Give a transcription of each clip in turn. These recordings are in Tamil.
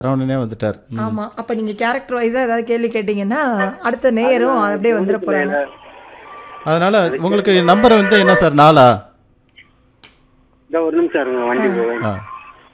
சரவணனே வந்துட்டார் ம். ஆமா அப்ப நீங்க கேரக்டர் வைஸா ஏதாவது கேள்வி கேட்டீங்கன்னா அடுத்த நேயரும் அப்படியே வந்துட போறாங்க அதனால உங்களுக்கு நம்பர் வந்து என்ன சார் நாலா இந்த ஒரு நிமிஷம் இருங்க வண்டி போவேன் ஆ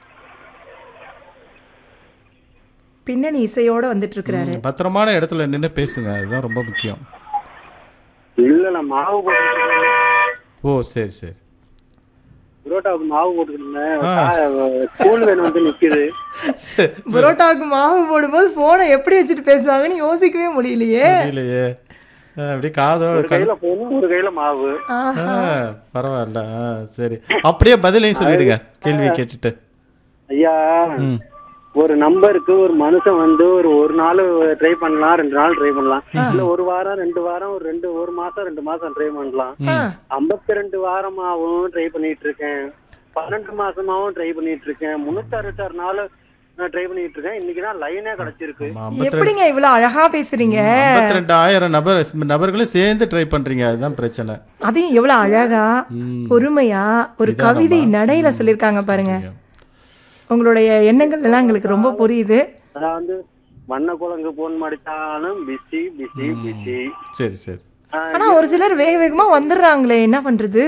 பின்னணி இசையோட வந்துட்டு இருக்கிறாரு ம், பத்திரமான இடத்துல நின்று பேசுங்க அதுதான் ரொம்ப முக்கியம் இல்ல நான் மாவு போட்டு ஓ சரி சரி புரோட்டாவுக்கு மாவு போட்டுக்கிட்டு ஸ்கூல் வேன் வந்து நிக்குது புரோட்டாவுக்கு மாவு போடும்போது போனை எப்படி வச்சுட்டு பேசுவாங்கன்னு யோசிக்கவே முடியலையே இல்லையே அப்படியே காதோட ஒரு கையில போனும் ஒரு கையில மாவு ஆஹ், ஆ, பரவாயில்ல ஆ, சரி அப்படியே பதிலையும் சொல்லிடுங்க கேள்வியை கேட்டுட்டு ஐயா ம் ஒரு நம்பருக்கு ஒரு மனுஷன் வந்து ஒரு ஒரு நாள் ட்ரை பண்ணலாம் ரெண்டு நாள் ட்ரை பண்ணலாம் இல்ல ஒரு வாரம் ரெண்டு வாரம் ஒரு ரெண்டு ஒரு மாசம் ரெண்டு மாசம் ட்ரை பண்ணலாம் ஆஹ். ஐம்பத்தி ரெண்டு வாரமாவும் ட்ரை பண்ணிட்டு இருக்கேன் பன்னெண்டு மாசமாவும் ட்ரை பண்ணிட்டு இருக்கேன் முன்னூத்தி அறுபத்தாறு நாள் நான் ட்ரை பண்ணிட்டு இருக்கேன் இன்னைக்கு தான் லைனே கிடைச்சிருக்கு ஆமா, ஐம்பத்தி எப்படிங்க இவ்வளவு அழகா பேசுறீங்க ஐம்பத்தி ரெண்டாயிரம் நபர் நபர்களும் சேர்ந்து ட்ரை பண்றீங்க அதுதான் பிரச்சனை அதையும் எவ்வளவு அழகா பொறுமையா ஒரு கவிதை நடையில சொல்லியிருக்காங்க பாருங்க உங்களுடைய எண்ணங்கள் எல்லாம் எங்களுக்கு ரொம்ப புரியுது அதான் வந்து வண்ண குழங்கு போன் மடித்தாலும் பிஸி பிஸி பிஸி சரி சரி ஆனா ஒரு சிலர் வேக வேகமா வந்துடுறாங்களே என்ன பண்றது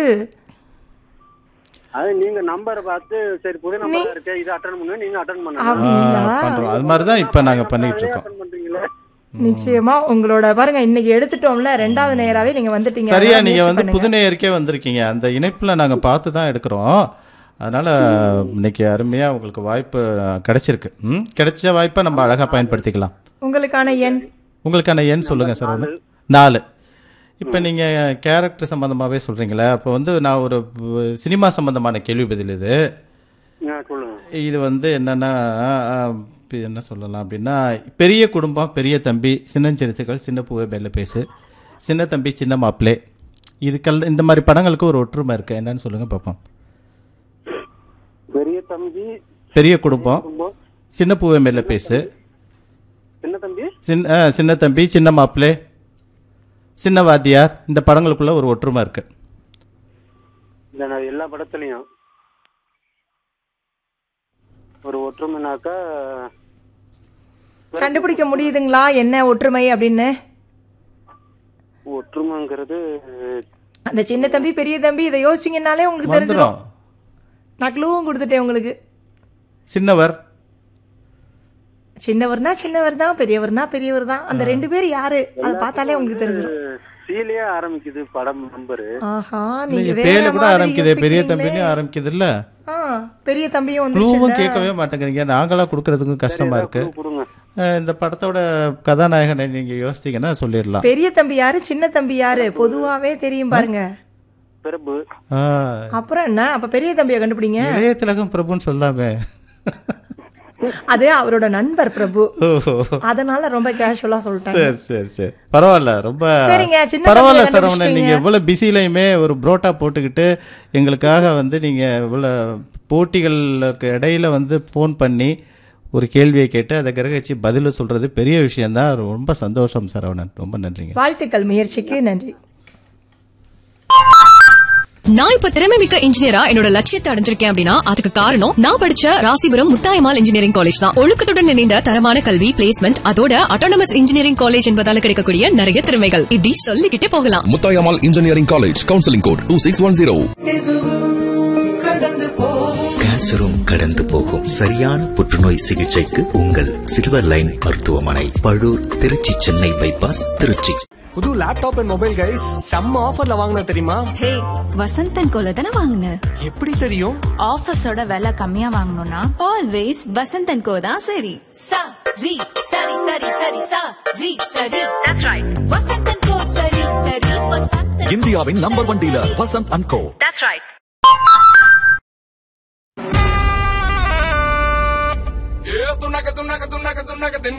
அது நீங்க நம்பரை பார்த்து சரி புது நம்பர் இருக்கு இது அட்டன் பண்ணுங்க நீங்க அட்டன் பண்ணுங்க ஆ, அப்படிங்களா பண்றோம் அது மாதிரி தான் இப்போ நாங்க பண்ணிட்டு இருக்கோம் அட்டன் பண்றீங்களே நிச்சயமா உங்களோட பாருங்க இன்னைக்கு எடுத்துட்டோம்ல ரெண்டாவது நேராவே நீங்க வந்துட்டீங்க சரியா அதனால நீங்க முயற்சி வந்து பண்ணுங்க. புது நேயருக்கே வந்திருக்கீங்க அந்த இணைப்புல நாங்க பார்த்து தான் எடுக்கிறோம் அதனால இன்னைக்கு அருமையா உங்களுக்கு வாய்ப்பு கிடைச்சிருக்கு ம் கிடைச்ச வாய்ப்பை நம்ம அழகா பயன்படுத்திக்கலாம் உங்களுக்கான எண் உங்களுக்கான எண் சொல்லுங்க சார் ஒன்று நாலு இப்போ நீங்கள் கேரக்டர் சம்மந்தமாகவே சொல்கிறீங்களே அப்போ வந்து நான் ஒரு வ- சினிமா சம்மந்தமான கேள்வி பதில் இது ஆ, சொல்லுங்க இது வந்து என்னென்னா என்ன சொல்லலாம் அப்படின்னா பெரிய குடும்பம் பெரிய தம்பி சின்னஞ்சிறுசுகள் சின்ன பூவை மேலே பேசு சின்ன தம்பி சின்ன மாப்பிளே இதுக்கெல்லாம் இந்த மாதிரி படங்களுக்கு ஒரு ஒற்றுமை இருக்குது என்னன்னு சொல்லுங்கள் பார்ப்போம் பெரிய தம்பி பெரிய குடும்பம் குடும்பம் சின்ன பூவை மேலே பேசு சின்ன தம்பி சின்ன ஆ, சின்ன தம்பி சின்ன மாப்பிளே சின்ன வாத்தியார் இந்த படங்களுக்குள்ள ஒரு ஒற்றுமை இருக்குது இந்த நான் எல்லா படத்துலயும் ஒரு ஒற்றுமைனாக்கா கண்டுபிடிக்க முடியுதுங்களா என்ன ஒற்றுமை அப்படின்னு ஒற்றுமைங்கிறது அந்த சின்ன தம்பி பெரிய தம்பி இதை யோசிச்சீங்கன்னாலே உங்களுக்கு தெரிஞ்சிடும் வந்துடும் நான் க்ளூவும் கொடுத்துட்டேன் உங்களுக்கு சின்னவர் சின்னவர்னா சின்னவர் தான் பெரியவர்னா பெரியவர் தான் அந்த ரெண்டு பேர் யாரு அதை பார்த்தாலே உங்களுக்கு தெரிஞ்சிடும் சீலையே ஆரம்பிக்குது படம் நம்பரு ஆஹா நீங்க நீங்க வேற பேர்ல கூட மாதிரி ஆரம்பிக்குதே பெரிய யோசிக்கிறீங்களே. தம்பிலையும் ஆரம்பிக்குது இல்ல ஆ பெரிய தம்பியும் க்ளூவும் வந்து கேட்கவே மாட்டேங்கிறீங்க நாங்களா கொடுக்கறதுக்கும் கஷ்டமா இருக்கு குடு- கொடுங்க அஹ் இந்த படத்தோட கதாநாயகனை நீங்க யோசிச்சீங்கன்னா சொல்லிடலாம் பெரிய தம்பி யாரு சின்ன தம்பி யாரு பொதுவாவே தெரியும் பாருங்க பிரபு ஆஹ், அப்புறம் என்ன அப்ப பெரிய தம்பியை கண்டுபிடிங்க இளைய திலகம் பிரபுன்னு சொல்லாமே அது அவரோட நண்பர் பிரபு ஓஹோ அதனால ரொம்ப கேஷுவலா சொல்லிட்டேன் சரி சரி சரி பரவாயில்ல ரொம்ப சரிங்க, சின்ன பரவாயில்ல தம்பியை சரவணன் நீங்க கண்டுபிடிச்சிட்டீங்க. எவ்வளவு பிஸிலையுமே ஒரு புரோட்டா போட்டுக்கிட்டு எங்களுக்காக வந்து நீங்க இவ்வளவு போட்டிகளுக்கு இடையில வந்து ஃபோன் பண்ணி ஒரு கேள்வியை கேட்டு அதை கிரகிச்சு பதில் சொல்றது பெரிய விஷயம்தான் ரொம்ப சந்தோஷம் சரவணன் ரொம்ப நன்றிங்க வாழ்த்துக்கள் முயற்சிக்கு நன்றி நான் இப்ப திறமை மிக்க இன்ஜினியரா என்னோட லட்சியத்தை அடைஞ்சிருக்கேன் அப்படின்னா அதுக்கு காரணம் நான் படிச்ச ராசிபுரம் முத்தாயமால் இன்ஜினியரிங் காலேஜ் தான் ஒழுக்கத்துடன் இணைந்த தரமான கல்வி பிளேஸ்மெண்ட் அதோட அட்டானமஸ் இன்ஜினியரிங் காலேஜ் என்பதால கிடைக்கக்கூடிய நிறைய திறமைகள் இப்படி சொல்லிக்கிட்டே போகலாம் Muthayammal engineering college counselling code two six one zero கேன்சரும் கடந்து போகும் சரியான புற்றுநோய் சிகிச்சைக்கு உங்கள் சில்வர் லைன் மருத்துவமனை பழூர் திருச்சி சென்னை பைபாஸ் திருச்சி புது லேப்டாப் அண்ட் மொபைல் கைஸ் செம்ம ஆஃபர்ல வாங்கின தெரியுமா ஹே வசந்தன் கோல தானே வாங்கின எப்படி தெரியும் ஆஃபர்ஸோட விலை கம்மியா வாங்கணும்னா ஆல்வேஸ் வசந்தன் கோ தான் சரி சா ரி சரி சரி சரி சா ரி சரி தட்ஸ் ரைட் வசந்தன் கோ சரி சரி வசந்தன் இந்தியாவின் number one dealer Vasanth and co that's right துணக்க துணக்க துணக்க துணக்க